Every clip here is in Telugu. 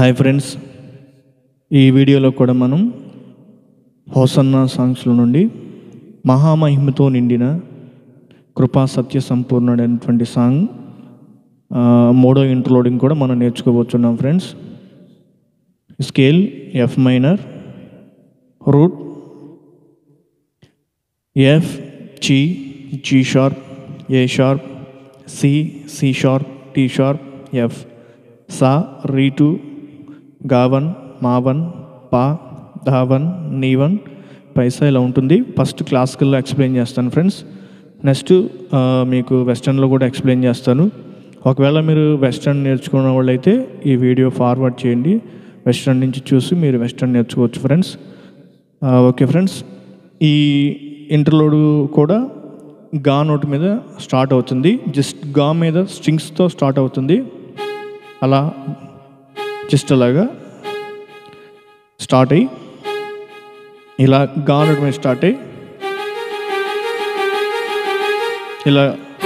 హాయ్ ఫ్రెండ్స్ ఈ వీడియోలో కూడా మనం హోసన్న సాంగ్స్లో నుండి మహామహిమతో నిండిన కృపా సత్య సంపూర్ణుడైనటువంటి సాంగ్ ఆ, మూడో ఇంట్రోడింగ్ కూడా మనం నేర్చుకోబోతున్నాం friends scale F minor root F G G sharp A sharp C C sharp D sharp F సా రీటు గావన్ మావన్ పా ధావన్ నీవన్ పైసా ఇలా ఉంటుంది ఫస్ట్ క్లాసికల్లో ఎక్స్ప్లెయిన్ చేస్తాను ఫ్రెండ్స్ నెక్స్ట్ ఆ, మీకు వెస్టర్న్లో కూడా ఎక్స్ప్లెయిన్ చేస్తాను ఒకవేళ మీరు వెస్టర్న్ నేర్చుకున్న వాళ్ళైతే ఈ వీడియో ఫార్వర్డ్ చేయండి వెస్టర్న్ నుంచి చూసి మీరు వెస్టర్న్ నేర్చుకోవచ్చు ఫ్రెండ్స్ ఆ, ఓకే ఫ్రెండ్స్ ఈ ఇంటర్లోడ్ కూడా గా నోట్ మీద స్టార్ట్ అవుతుంది జస్ట్ గా మీద స్ట్రింగ్స్తో స్టార్ట్ అవుతుంది అలా జస్ట్ అలాగా స్టార్ట్ అయ్యి ఇలా గా నోట్ మీద స్టార్ట్ అయ్యి ఇలా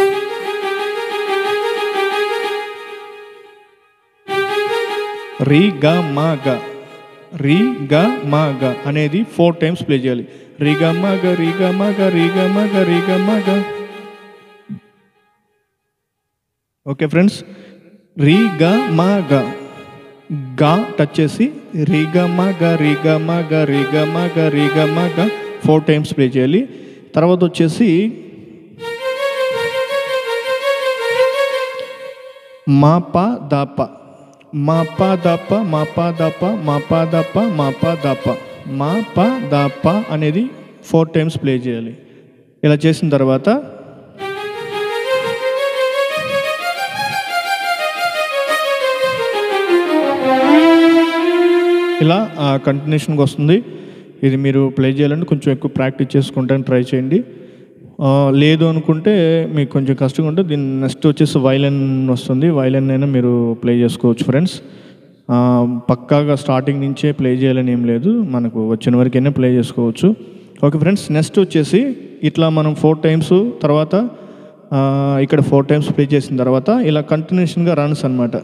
రీ గ మా గ రీ గ మా గ అనేది ఫోర్ టైమ్స్ ప్లే చేయాలి రీ గ మా గ రీ గ మా గ రీ గ మా గ రీ గ మా గ ఓకే ఫ్రెండ్స్ రీ గ మా గ గా టచ్ చేసి రీ గ మా గ రీ గ మా గ రీ గ మా గ రీ గ మా గ ఫోర్ టైమ్స్ ప్లే చేయాలి తర్వాత వచ్చేసి మా ప ద ప మా ప ద ప మా ప ద ప మా ప ద ప మా ప ద ప మా ప ద ప అనేది ఫోర్ టైమ్స్ ప్లే చేయాలి ఇలా చేసిన తర్వాత ఇలా కంటిన్యూషన్గా వస్తుంది ఇది మీరు ప్లే చేయాలంటే కొంచెం ఎక్కువ ప్రాక్టీస్ చేసుకుంటానికి ట్రై చేయండి ఆ, లేదు అనుకుంటే మీకు కొంచెం కష్టంగా ఉంటే దీని నెక్స్ట్ వచ్చేసి వైలెన్ వస్తుంది వైలెన్ అయినా మీరు ప్లే చేసుకోవచ్చు ఫ్రెండ్స్ ఆ, పక్కాగా స్టార్టింగ్ నుంచే ప్లే చేయాలని ఏం లేదు మనకు వచ్చిన వరకైనా ప్లే చేసుకోవచ్చు ఓకే ఫ్రెండ్స్ నెక్స్ట్ వచ్చేసి ఇట్లా మనం ఫోర్ టైమ్స్ తర్వాత ఆ, ఇక్కడ ఫోర్ టైమ్స్ ప్లే చేసిన తర్వాత ఇలా కంటిన్యూషన్గా రన్స్ అనమాట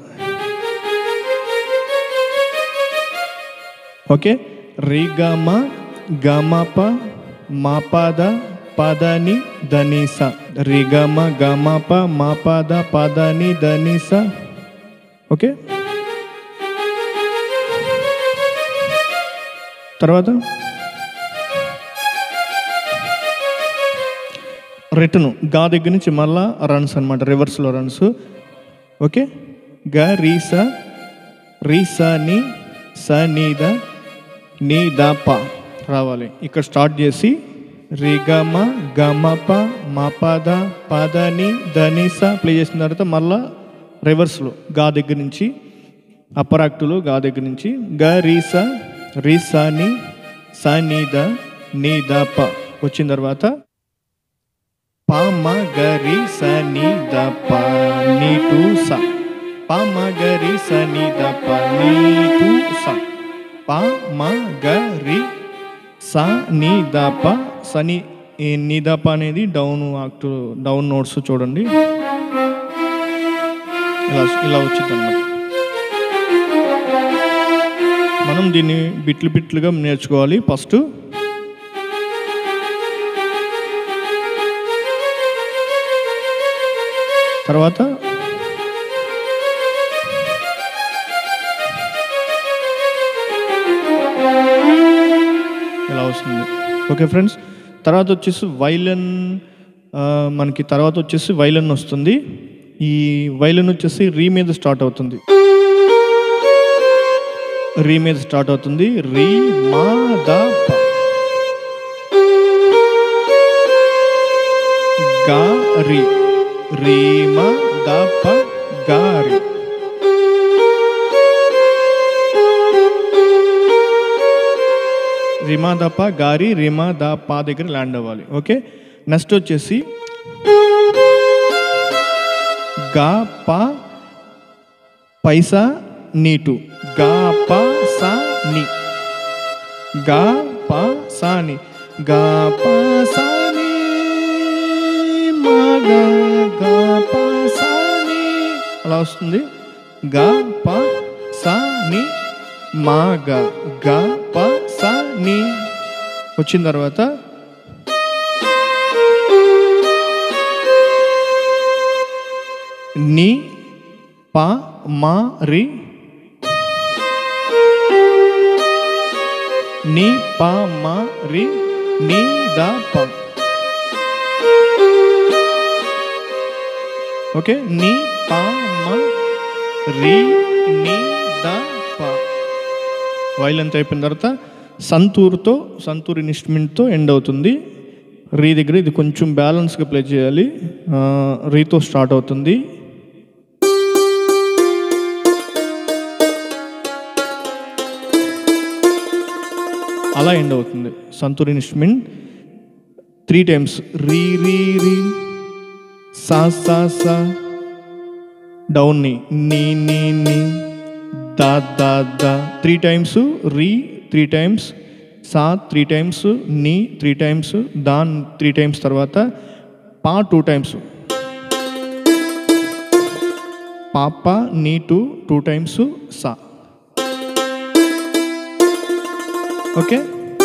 ఓకే రి గమ గమప మాపద పదని ధనిస రి గమ గమప మాపద పదని ధనిస ఓకే తర్వాత రిటర్న్ గా దగ్గర నుంచి మళ్ళా రన్స్ అనమాట రివర్స్లో రన్స్ ఓకే గ రీ స రీ స ని స నీ ద నీ ద ప రావాలి ఇక్కడ స్టార్ట్ చేసి రి గ మ గ మ ప మ ప ద ప ద ని ద ని స ప్లే చేసిన తర్వాత మళ్ళా రివర్స్లో గా దగ్గర నుంచి అప్పర్ యాక్టులో గా దగ్గర నుంచి గ రీ స రీ స ని స నీ ద నీ ద ప వచ్చిన తర్వాత ప మ గ రి స ని ద ప ని టు స ప మ గ రి స ని ద ప ని టు స ప మ గ రి స ని ద ప స ని ఈ ని ద ప అనేది డౌన్ ఆక్టు డౌన్ నోట్స్ చూడండి ఇలా ఇలా వచ్చింది అనమాట మనం దీన్ని బిట్లు బిట్లుగా నేర్చుకోవాలి ఫస్ట్ తర్వాత ఇలా వస్తుంది ఓకే ఫ్రెండ్స్ తర్వాత వచ్చేసి వైలన్ ఆ, మనకి తర్వాత వచ్చేసి వైలన్ వస్తుంది ఈ వైలన్ వచ్చేసి రీ మీద స్టార్ట్ అవుతుంది రీ మీద స్టార్ట్ అవుతుంది రీ మా ద ప గా రి రీ మా ద ప గా రి రిమా దప గారి రిమా ద పా దగ్గర ల్యాండ్ అవ్వాలి ఓకే నెక్స్ట్ వచ్చేసి గా పా పైసా నీటు గా పా సా ని గా పా సా ని గా పా సా ని మా గా గా పా సా ని అలా వస్తుంది గా పా సా ని మా గ గ ప స ని వచ్చిన తర్వాత ని ప మా రి ని ప మా రి ని ద ప ఓకే ని ప మ రి ని ద ప వైలెంత్ అయిపోయిన తర్వాత సంతూర్తో సంతూర్ ఇన్స్ట్రుమెంట్తో ఎండ్ అవుతుంది రీ దగ్గర ఇది కొంచెం బ్యాలెన్స్గా ప్లే చేయాలి ఆ, రీతో స్టార్ట్ అవుతుంది అలా ఎండ్ అవుతుంది సంతూర్ ఇన్స్ట్రుమెంట్ త్రీ టైమ్స్ రీ రీ రీ సా సా సా డౌన్ని నీ నీ నీ దా దా దా త్రీ టైమ్స్ రీ త్రీ టైమ్స్ సా త్రీ టైమ్స్ నీ త్రీ టైమ్స్ దాన్ త్రీ టైమ్స్ తర్వాత పా టూ టైమ్స్ పాప నీ టూ టూ టైమ్స్ సా ఓకే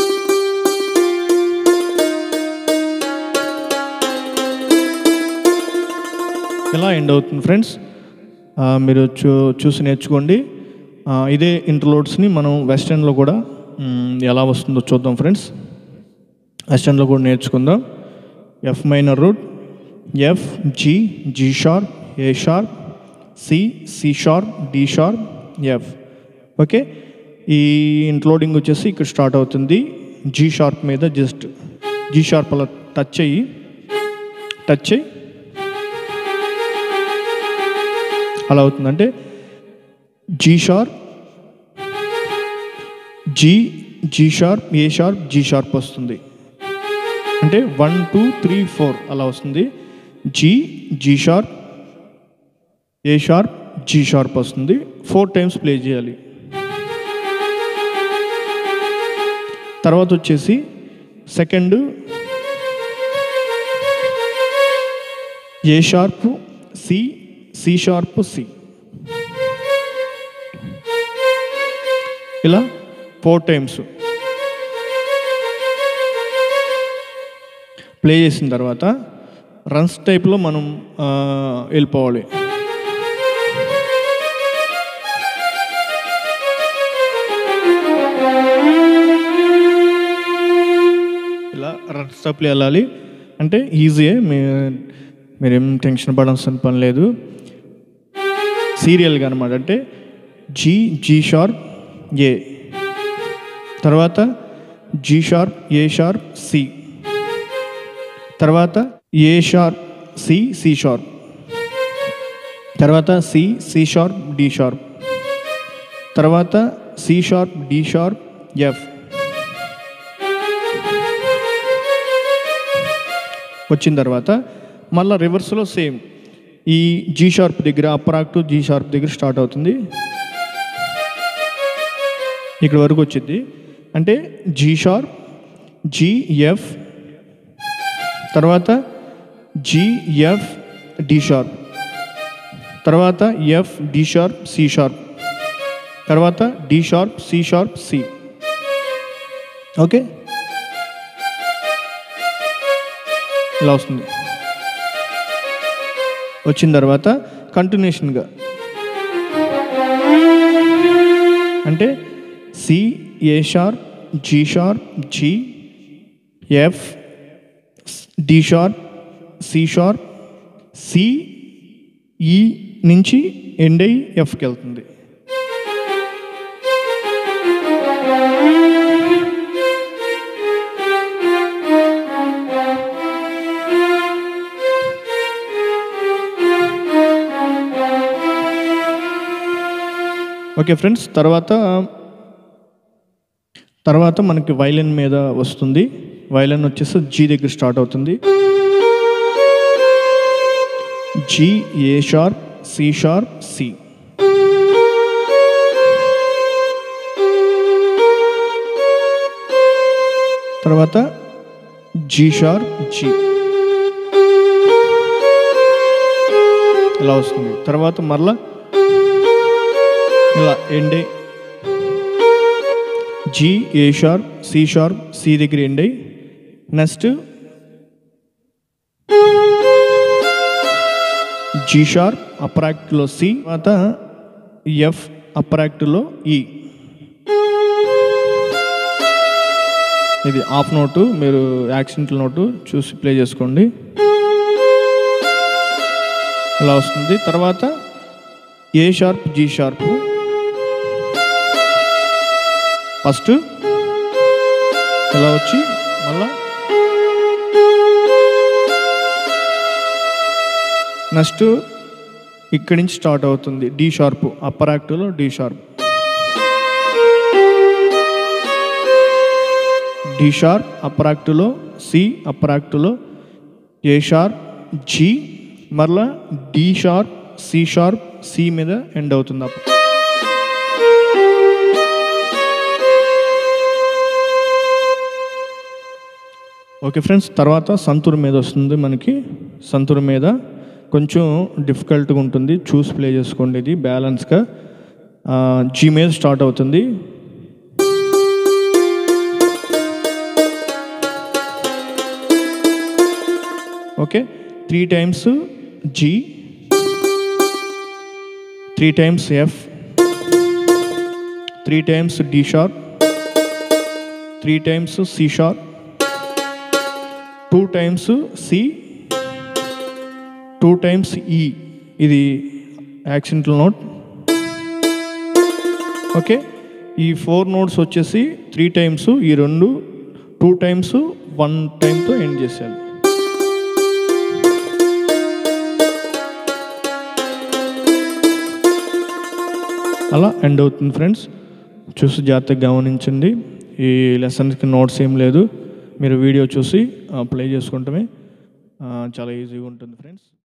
ఎలా ఎండ్ అవుతుంది ఫ్రెండ్స్ ఆ, మీరు చూ చూసి నేర్చుకోండి ఆ, ఇదే ఇంటర్లోడ్స్ని మనం వెస్టర్న్లో కూడా మ్, ఎలా వస్తుందో చూద్దాం ఫ్రెండ్స్ వెస్టర్న్లో కూడా నేర్చుకుందాం F minor root F G G sharp A sharp C C sharp D sharp F okay ఈ ఇంక్లూడింగ్ వచ్చేసి ఇక్కడ స్టార్ట్ అవుతుంది జీ షార్ప్ మీద జస్ట్ జీ షార్ప్ అలా టచ్ అయ్యి టచ్ అయ్యి అలా అవుతుంది అంటే G sharp G G sharp A sharp G sharp వస్తుంది అంటే వన్ టూ త్రీ ఫోర్ అలా వస్తుంది G G sharp A sharp G sharp వస్తుంది ఫోర్ టైమ్స్ ప్లే చేయాలి తర్వాత వచ్చేసి second A sharp C C sharp C ఇలా ఫోర్ టైమ్స్ ప్లే చేసిన తర్వాత రన్స్ టైప్లో మనం ఆ, వెళ్ళిపోవాలి ఇలా రన్స్ టైప్లో వెళ్ళాలి అంటే ఈజీయే మీ మీరేం టెన్షన్ పడాల్సిన పని లేదు సీరియల్గా అనమాట అంటే జీ జీ షార్ప్ ఏ తర్వాత G sharp A sharp C తర్వాత A sharp C C sharp తర్వాత C C sharp D sharp తర్వాత C sharp D sharp F వచ్చిన తర్వాత మళ్ళీ రివర్స్లో సేమ్ ఈ జీ షార్ప్ దగ్గర అప్పరాక్ టు జీ షార్ప్ దగ్గర స్టార్ట్ అవుతుంది ఇక్కడ వరకు వచ్చింది అంటే జీ షార్ప్ జిఎఫ్ తర్వాత జిఎఫ్ డి షార్ప్ తర్వాత F D sharp C sharp తర్వాత D sharp C sharp C okay ఇలా వస్తుంది వచ్చిన తర్వాత కంటిన్యూషన్గా అంటే C A sharp G sharp G F D sharp C sharp C ఈ నుంచి ఎండ్ అయ్యి ఎఫ్కి వెళ్తుంది ఓకే ఫ్రెండ్స్ తర్వాత తర్వాత మనకి వైలెన్ మీద వస్తుంది వైలెన్ వచ్చేసి జీ దగ్గర స్టార్ట్ అవుతుంది G A sharp C sharp C తర్వాత జీ షార్ప్ జీ ఇలా వస్తుంది తర్వాత మరలా ఇలా ఎండే G A sharp C sharp C దగ్గర ఎండ్ అయ్యి నెక్స్ట్ జీ షార్ప్ అప్పర్ యాక్ట్లో సి తర్వాత ఎఫ్ అప్పర్ యాక్ట్లో ఈ ఇది హాఫ్ నోటు మీరు యాక్సిడెంటల్ నోటు చూసి ప్లే చేసుకోండి అలా వస్తుంది తర్వాత A sharp G sharp first ఇలా వచ్చి మళ్ళా నెక్స్ట్ ఇక్కడి నుంచి స్టార్ట్ అవుతుంది డి షార్ప్ అప్పర్ యాక్ట్లో D sharp D sharp upper యాక్ట్లో సి అప్పర్ యాక్ట్లో ఏ షార్ప్ జి మరలా D sharp C sharp C మీద ఎండ్ అవుతుంది అప్పుడు ఓకే ఫ్రెండ్స్ తర్వాత సంతూర్ మీద వస్తుంది మనకి సంతూర్ మీద కొంచెం డిఫికల్ట్గా ఉంటుంది చూసి ప్లే చేసుకోండి ఇది బ్యాలెన్స్గా జీ మీద స్టార్ట్ అవుతుంది okay three times G three times F three times D sharp three times C sharp two times C two times ఈ ఇది యాక్సిడెంటల్ నోట్ ఓకే ఈ ఫోర్ నోట్స్ వచ్చేసి త్రీ టైమ్స్ ఈ రెండు టూ టైమ్స్ వన్ టైంతో ఎండ్ చేసేయాలి అలా ఎండ్ అవుతుంది ఫ్రెండ్స్ చూసి జాగ్రత్తగా గమనించండి ఈ లెసన్స్కి నోట్స్ ఏం లేదు మీరు వీడియో చూసి ప్లే చేసుకుంటమే చాలా ఈజీగా ఉంటుంది ఫ్రెండ్స్